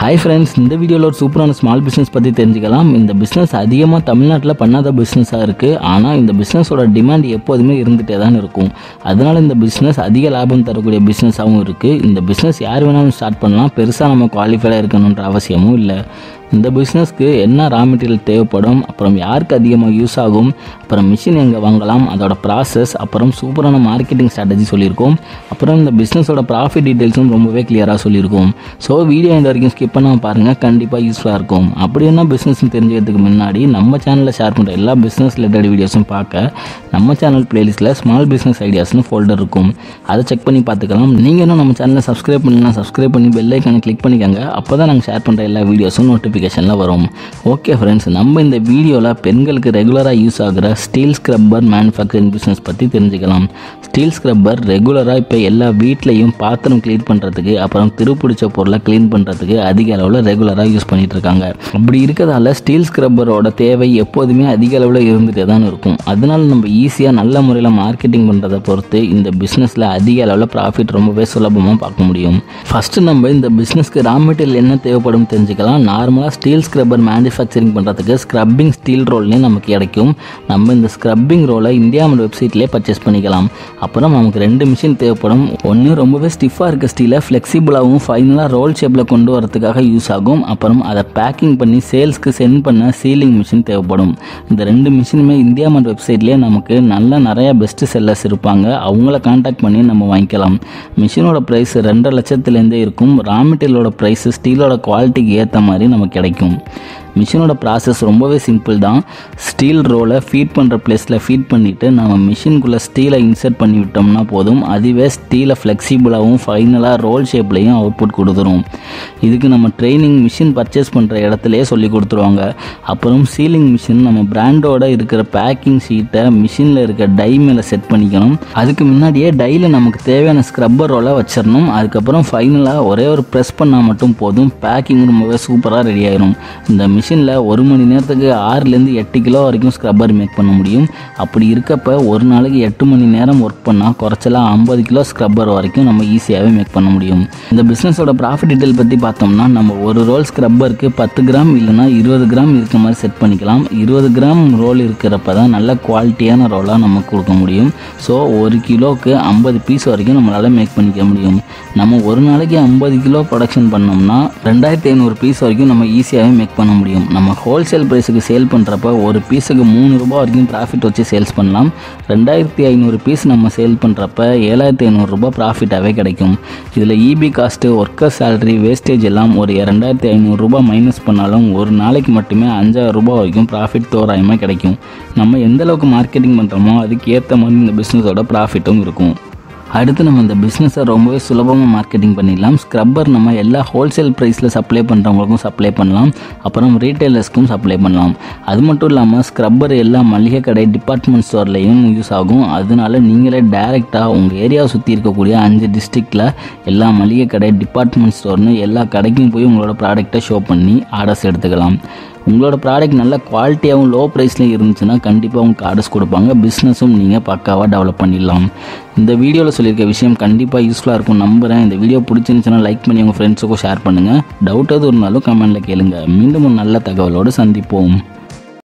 hi friends இந்த வீடியோவில் ஒரு சூப்பரான ஸ்மால் பிஸ்னஸ் பற்றி தெரிஞ்சுக்கலாம் இந்த பிஸ்னஸ் அதிகமாக தமிழ்நாட்டில் பண்ணாத பிஸ்னஸாக இருக்குது ஆனால் இந்த பிஸ்னஸோட டிமாண்ட் எப்போதுமே இருந்துகிட்டே தான் இருக்கும் அதனால் இந்த பிஸ்னஸ் அதிக லாபம் தரக்கூடிய பிஸ்னஸாகவும் இருக்குது இந்த பிஸ்னஸ் யார் வேணாலும் ஸ்டார்ட் பண்ணலாம் பெருசாக நம்ம குவாலிஃபைடாக இருக்கணுன்ற அவசியமும் இல்லை இந்த பிஸ்னஸ்க்கு என்ன ரா மெட்டீரியல் தேவைப்படும் அப்புறம் யாருக்கு அதிகமாக யூஸ் ஆகும் அப்புறம் மிஷின் எங்கே வாங்கலாம் அதோட ப்ராசஸ் அப்புறம் சூப்பரான மார்க்கெட்டிங் ஸ்ட்ராட்டஜி சொல்லியிருக்கோம் அப்புறம் இந்த பிஸ்னஸோட ப்ராஃபிட் டீட்டெயில்ஸும் ரொம்பவே கிளியராக சொல்லியிருக்கோம் ஸோ வீடியோ இந்த வரைக்கும் ஸ்கிப் பண்ணாமல் பாருங்கள் கண்டிப்பாக யூஸ்ஃபுல்லாக இருக்கும் அப்படி என்ன பிஸ்னஸ் தெரிஞ்சுக்கிறதுக்கு முன்னாடி நம்ம சேனலில் ஷேர் பண்ணுற எல்லா பிஸ்னஸ் ரிலேட்டட் வீடியோஸும் பார்க்க நம்ம சேனல் பிளேலிஸ்ட்டில் ஸ்மால் பிஸ்னஸ் ஐடியாஸ்னு ஃபோல்டர் இருக்கும் அதை செக் பண்ணி பார்த்துக்கலாம் நீங்கள் இன்னும் நம்ம சேனலை சப்ஸ்கிரைப் பண்ணலாம் சப்ஸ்கிரைப் பண்ணி பெல் ஐக்கானை கிளிக் பண்ணிக்கோங்க அப்போ தான் நாங்கள் ஷேர் பண்ணுற எல்லா வீடியோஸும் நோட்டிஃபிகேஷனில் வரும் ஓகே ஃப்ரெண்ட்ஸ் நம்ம இந்த வீடியோவில் பெண்களுக்கு ரெகுலராக யூஸ் ஆகிற ஸ்டீல் ஸ்க்ரப்பர் மேனுஃபேக்சரிங் பிஸ்னஸ் பற்றி தெரிஞ்சுக்கலாம் ஸ்டீல் ஸ்க்ரப்பர் ரெகுலராக இப்போ எல்லா வீட்லேயும் பாத்திரம் க்ளீன் பண்ணுறதுக்கு அப்புறம் திருப்பிடிச்ச பொருளை க்ளீன் பண்ணுறதுக்கு அதிக அளவில் ரெகுலராக யூஸ் பண்ணிட்டு இருக்காங்க அப்படி இருக்கிறதால ஸ்டீல் ஸ்க்ரப்பரோட தேவை எப்போதுமே அதிக அளவில் இருந்துகிட்டே தான் இருக்கும் அதனால நம்ம ஈஸியாக நல்ல முறையில் மார்க்கெட்டிங் பண்ணுறதை பொறுத்து இந்த பிஸ்னஸில் அதிக அளவில் ப்ராஃபிட் ரொம்பவே சுலபமாக பார்க்க முடியும் ஃபஸ்ட்டு நம்ம இந்த பிஸ்னஸ்க்கு ரா மெட்டீரியல் என்ன தேவைப்படும் தெரிஞ்சுக்கலாம் நார்மலாக ஸ்டீல் ஸ்க்ரப்பர் மேனுஃபேக்சரிங் பண்ணுறதுக்கு ஸ்க்ரப்பிங் ஸ்டீல் ரோல்னே நமக்கு கிடைக்கும் நம்ம இந்த ஸ்க்ரப்பிங் ரோலை இந்தியா வெப்சைட்லேயே பர்ச்சேஸ் பண்ணிக்கலாம் அப்புறம் நமக்கு ரெண்டு மிஷின் தேவைப்படும் ஒன்று ரொம்பவே ஸ்டிஃபாக இருக்க ஸ்டீலை ஃப்ளெக்சிபிளாகவும் ஃபைனலாக ரோல் ஷேப்பில் கொண்டு வரதுக்காக யூஸ் ஆகும் அப்புறம் அதை பேக்கிங் பண்ணி சேல்ஸ்க்கு சென்ட் பண்ண சீலிங் மிஷின் தேவைப்படும் இந்த ரெண்டு மிஷினுமே இந்தியா மண்ட் வெப்சைட்லேயே நமக்கு நல்ல நிறைய பெஸ்ட் செல்லர்ஸ் இருப்பாங்க அவங்கள காண்டாக்ட் பண்ணி நம்ம வாங்கிக்கலாம் மிஷினோட ப்ரைஸ் ரெண்டரை லட்சத்துலேருந்தே இருக்கும் ரா மெட்டீரியலோட ப்ரைஸ் ஸ்டீலோட குவாலிட்டிக்கு ஏற்ற மாதிரி நமக்கு கிடைக்கும் மிஷினோட ப்ராசஸ் ரொம்பவே சிம்பிள் தான் ஸ்டீல் ரோலை ஃபீட் பண்ணுற பிளேஸில் ஃபீட் பண்ணிவிட்டு நம்ம மிஷின்குள்ளே ஸ்டீலை இன்சர்ட் பண்ணி விட்டோம்னா போதும் அதுவே ஸ்டீலை ஃப்ளெக்சிபிளாகவும் ஃபைனலாக ரோல் ஷேப்லேயும் அவுட்புட் கொடுத்துரும் இதுக்கு நம்ம ட்ரைனிங் மிஷின் பர்ச்சேஸ் பண்ணுற இடத்துலையே சொல்லி கொடுத்துருவாங்க அப்புறம் சீலிங் மிஷின் நம்ம பிராண்டோட இருக்கிற பேக்கிங் ஷீட்டை மிஷினில் இருக்க டை மேலே செட் பண்ணிக்கணும் அதுக்கு முன்னாடியே டையில் நமக்கு தேவையான ஸ்க்ரப்பர் ரோலை வச்சிடணும் அதுக்கப்புறம் ஃபைனலாக ஒரே ஒரு ப்ரெஸ் பண்ணால் மட்டும் போதும் பேக்கிங் ரொம்பவே சூப்பராக ரெடி ஆயிரும் இந்த மிஷினில் ஒரு மணி நேரத்துக்கு ஆறுலேருந்து எட்டு கிலோ வரைக்கும் ஸ்க்ரப்பர் மேக் பண்ண முடியும் அப்படி இருக்கப்ப ஒரு நாளைக்கு எட்டு மணி நேரம் ஒர்க் பண்ணால் குறைச்சலாம் ஐம்பது கிலோ ஸ்க்ரப்பர் வரைக்கும் நம்ம ஈஸியாகவே மேக் பண்ண முடியும் இந்த பிஸ்னஸோட ப்ராஃபிட் டீட்டெயில் பற்றி பார்த்தோம்னா நம்ம ஒரு ரோல் ஸ்க்ரப்பருக்கு பத்து கிராம் இல்லைனா இருபது கிராம் இருக்க மாதிரி செட் பண்ணிக்கலாம் இருபது கிராம் ரோல் இருக்கிறப்ப தான் நல்ல குவாலிட்டியான ரோலாக நமக்கு கொடுக்க முடியும் ஸோ ஒரு கிலோவுக்கு ஐம்பது பீஸ் வரைக்கும் நம்மளால் மேக் பண்ணிக்க முடியும் நம்ம ஒரு நாளைக்கு ஐம்பது கிலோ ப்ரொடக்ஷன் பண்ணோம்னா ரெண்டாயிரத்தி ஐநூறு பீஸ் வரைக்கும் நம்ம ஈஸியாகவே மேக் பண்ண முடியும் நம்ம ஹோல்சேல் ப்ரைஸுக்கு சேல் பண்ணுறப்ப ஒரு பீஸுக்கு மூணு ரூபாய் வரைக்கும் ப்ராஃபிட் வச்சு சேல்ஸ் பண்ணலாம் ரெண்டாயிரத்தி ஐநூறு பீஸ் நம்ம சேல் பண்ணுறப்ப ஏழாயிரத்தி ஐநூறுரூபா ப்ராஃபிட்டாகவே கிடைக்கும் இதில் EB cost worker salary wastage எல்லாம் ஒரு ரெண்டாயிரத்தி ஐநூறுரூபா மைனஸ் பண்ணாலும் ஒரு நாளைக்கு மட்டுமே அஞ்சாயிரம் ரூபாய் வரைக்கும் ப்ராஃபிட் தோராயமாக கிடைக்கும் நம்ம எந்த அளவுக்கு மார்க்கெட்டிங் பண்ணுறோமோ அதுக்கு ஏற்ற மாதிரி இந்த பிஸ்னஸோட ப்ராஃபிட்டும் இருக்கும் அடுத்து நம்ம இந்த பிஸ்னஸை ரொம்பவே சுலபமாக மார்க்கெட்டிங் பண்ணிடலாம் ஸ்க்ரப்பர் நம்ம எல்லா ஹோல்சேல் ப்ரைஸில் சப்ளை பண்ணுறவங்களுக்கும் சப்ளை பண்ணலாம் அப்புறம் ரீட்டைலர்ஸ்க்கும் சப்ளை பண்ணலாம் அது மட்டும் இல்லாமல் ஸ்க்ரப்பர் எல்லா மளிகை கடை டிபார்ட்மெண்ட் ஸ்டோர்லேயும் யூஸ் ஆகும் அதனால நீங்களே டைரெக்டாக உங்கள் ஏரியாவை சுற்றி இருக்கக்கூடிய அஞ்சு டிஸ்ட்ரிக்டில் எல்லா மளிகை கடை டிபார்ட்மெண்ட் ஸ்டோர்னு எல்லா கடைக்கும் போய் உங்களோட ப்ராடக்ட்டை ஷோ பண்ணி ஆர்டர்ஸ் எடுத்துக்கலாம் உங்களோட ப்ராடக்ட் நல்ல குவாலிட்டியாகவும் லோ ப்ரைஸ்லையும் இருந்துச்சுன்னா கண்டிப்பாக உங்களுக்கு ஆர்டர்ஸ் கொடுப்பாங்க பிஸ்னஸும் நீங்கள் பக்காவாக டெவலப் பண்ணிடலாம் இந்த வீடியோவில் சொல்லியிருக்க விஷயம் கண்டிப்பாக யூஸ்ஃபுல்லாக இருக்கும் நம்புகிறேன் இந்த வீடியோ பிடிச்சிருந்துச்சுன்னா லைக் பண்ணி உங்கள் ஃப்ரெண்ட்ஸுக்கும் ஷேர் பண்ணுங்கள் டவுட் எது இருந்தாலும் கமெண்ட்டில் கேளுங்க மீண்டும் ஒரு நல்ல தகவலோடு சந்திப்போம்